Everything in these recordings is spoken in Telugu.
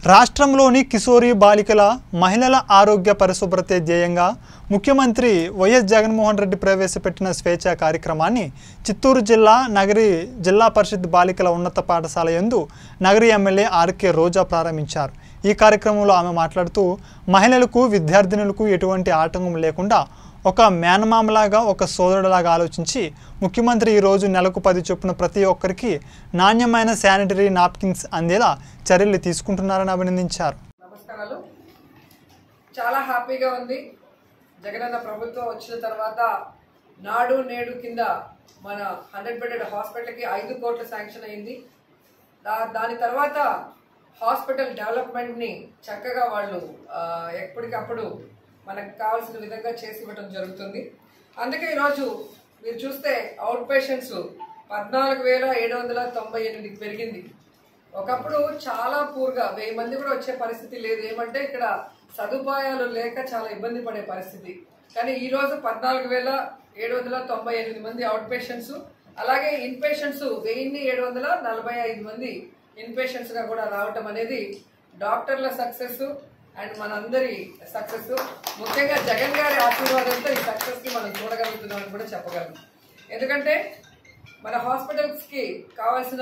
రాష్ట్రంలోని కిశోరి బాలికల మహిళల ఆరోగ్య పరిశుభ్రతే ధ్యేయంగా ముఖ్యమంత్రి వైఎస్ జగన్మోహన్ రెడ్డి ప్రవేశపెట్టిన స్వేచ్ఛ కార్యక్రమాన్ని చిత్తూరు జిల్లా నగరి జిల్లా పరిషత్ బాలికల ఉన్నత పాఠశాల యందు నగరి ఎమ్మెల్యే ఆర్కే రోజా ప్రారంభించారు ఈ కార్యక్రమంలో ఆమె మాట్లాడుతూ మహిళలకు విద్యార్థినులకు ఎటువంటి ఆటంకం లేకుండా ఒక మేనమామలాగా ఒక సోదరుడిలాగా ఆలోచించి ముఖ్యమంత్రి ఈరోజు నెలకు పది చొప్పున ప్రతి ఒక్కరికి నాణ్యమైన శానిటరీ నాప్కిన్స్ అందేలా చర్యలు తీసుకుంటున్నారని అభినందించారు నమస్కారాలు చాలా హ్యాపీగా ఉంది జగనన్న ప్రభుత్వం వచ్చిన తర్వాత నాడు నేడు కింద మన హండ్రెడ్ బెడెడ్ హాస్పిటల్కి ఐదు కోట్ల శాంక్షన్ అయింది దా దాని తర్వాత హాస్పిటల్ డెవలప్మెంట్ని చక్కగా వాళ్ళు ఆ, ఎప్పటికప్పుడు మనకు కావాల్సిన విధంగా చేసి ఇవ్వడం జరుగుతుంది అందుకే ఈరోజు మీరు చూస్తే అవుట్ పేషెంట్స్ పద్నాలుగు వేల ఏడు వందల తొంభై ఎనిమిదికి పెరిగింది ఒకప్పుడు చాలా పూర్గా వెయ్యి మంది కూడా వచ్చే పరిస్థితి లేదు ఏమంటే ఇక్కడ సదుపాయాలు లేక చాలా ఇబ్బంది పడే పరిస్థితి కానీ ఈ రోజు పద్నాలుగు వేల ఏడు వందల తొంభై ఎనిమిది మంది అవుట్ పేషెంట్స్ అలాగే ఇన్ పేషెంట్స్ వెయ్యిన్ని ఏడు వందల నలభై ఐదు మంది ఇన్ పేషెంట్స్ గా కూడా రావటం అనేది డాక్టర్ల సక్సెస్ అండ్ మనందరి సక్సెస్ ముఖ్యంగా జగన్ గారి ఆశీర్వాదంతో ఈ సక్సెస్ ని మనం చూడగలుగుతున్నామని కూడా చెప్పగలం ఎందుకంటే మన హాస్పిటల్స్ కి కావాల్సిన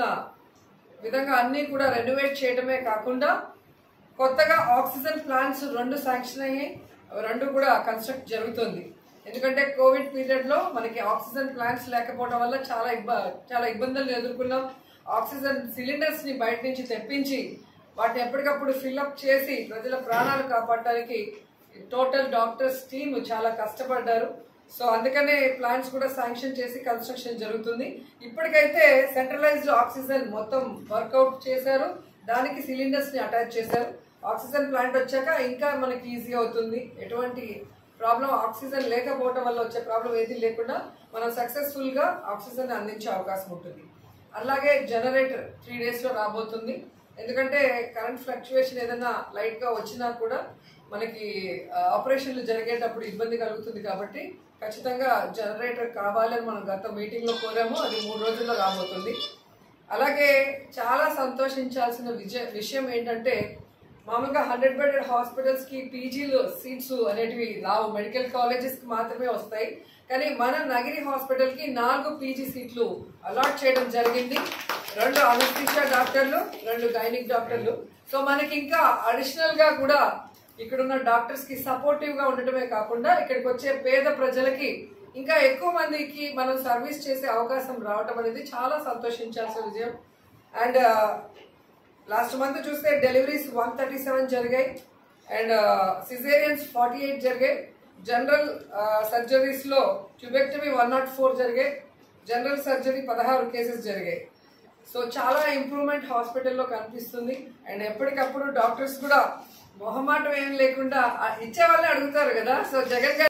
విధంగా అన్ని కూడా రెనోవేట్ చేయడమే కాకుండా కొత్తగా ఆక్సిజన్ ప్లాంట్స్ రెండు శాంక్షన్ అయ్యాయి అవి రెండు కూడా కన్స్ట్రక్ట్ జరుగుతుంది ఎందుకంటే కోవిడ్ పీరియడ్ లో మనకి ఆక్సిజన్ ప్లాంట్స్ లేకపోవడం వల్ల చాలా ఇబ్బ చాలా ఇబ్బందులు ఎదుర్కొన్నాం ఆక్సిజన్ సిలిండర్స్ ని బయట నుంచి తెప్పించి వాటిని ఎప్పటికప్పుడు ఫిల్అప్ చేసి ప్రజల ప్రాణాలు కాపాడడానికి టోటల్ డాక్టర్స్ టీమ్ చాలా కష్టపడ్డారు సో అందుకనే ప్లాంట్స్ కూడా శాంక్షన్ చేసి కన్స్ట్రక్షన్ జరుగుతుంది ఇప్పటికైతే సెంట్రలైజ్డ్ ఆక్సిజన్ మొత్తం వర్కౌట్ చేశారు దానికి సిలిండర్స్ ని అటాచ్ చేశారు ఆక్సిజన్ ప్లాంట్ వచ్చాక ఇంకా మనకి ఈజీ అవుతుంది ఎటువంటి ప్రాబ్లం ఆక్సిజన్ లేకపోవడం వల్ల వచ్చే ప్రాబ్లం ఏది లేకుండా మనం సక్సెస్ఫుల్ గా ఆక్సిజన్ అందించే అవకాశం ఉంటుంది అలాగే జనరేటర్ త్రీ డేస్ లో రాబోతుంది ఎందుకంటే కరెంట్ ఫ్లక్చువేషన్ ఏదైనా లైట్ గా వచ్చినా కూడా మనకి ఆ, ఆపరేషన్లు జరిగేటప్పుడు ఇబ్బంది కలుగుతుంది కాబట్టి ఖచ్చితంగా జనరేటర్ కావాలని మనం గత మీటింగ్ లో కోరాము అది మూడు రోజుల్లో రాబోతుంది అలాగే చాలా సంతోషించాల్సిన విజయ విషయం ఏంటంటే మామూలుగా హండ్రెడ్ బెడెడ్ హాస్పిటల్స్ కి పీజీలు సీట్స్ అనేటివి రావు మెడికల్ కాలేజెస్ కి మాత్రమే వస్తాయి కానీ మన నగిరి హాస్పిటల్ కి నాలుగు పీజీ సీట్లు అలాట్ చేయడం జరిగింది రెండు అనస్థిషియా డాక్టర్లు రెండు గైనిక్ డాక్టర్లు సో మనకి ఇంకా అడిషనల్ గా కూడా ఇక్కడున్న డాక్టర్స్ కి సపోర్టివ్ గా ఉండటమే కాకుండా ఇక్కడికి వచ్చే పేద ప్రజలకి ఇంకా ఎక్కువ మందికి మనం సర్వీస్ చేసే అవకాశం రావటం అనేది చాలా సంతోషించాల్సిన విజయం అండ్ లాస్ట్ మంత్ చూస్తే డెలివరీస్ వన్ థర్టీ సెవెన్ జరిగాయి అండ్ సిజేరియన్స్ ఫార్టీ ఎయిట్ జరిగాయి జనరల్ సర్జరీస్ లో ట్యూబెక్టమీ వన్ నాట్ ఫోర్ జరిగాయి జనరల్ సర్జరీ పదహారు కేసెస్ జరిగాయి సో చాలా ఇంప్రూవ్మెంట్ హాస్పిటల్లో కనిపిస్తుంది అండ్ ఎప్పటికప్పుడు డాక్టర్స్ కూడా మొహమాటం ఏం లేకుండా ఆ, ఇచ్చే వాళ్ళే అడుగుతారు కదా సో జగన్ గారు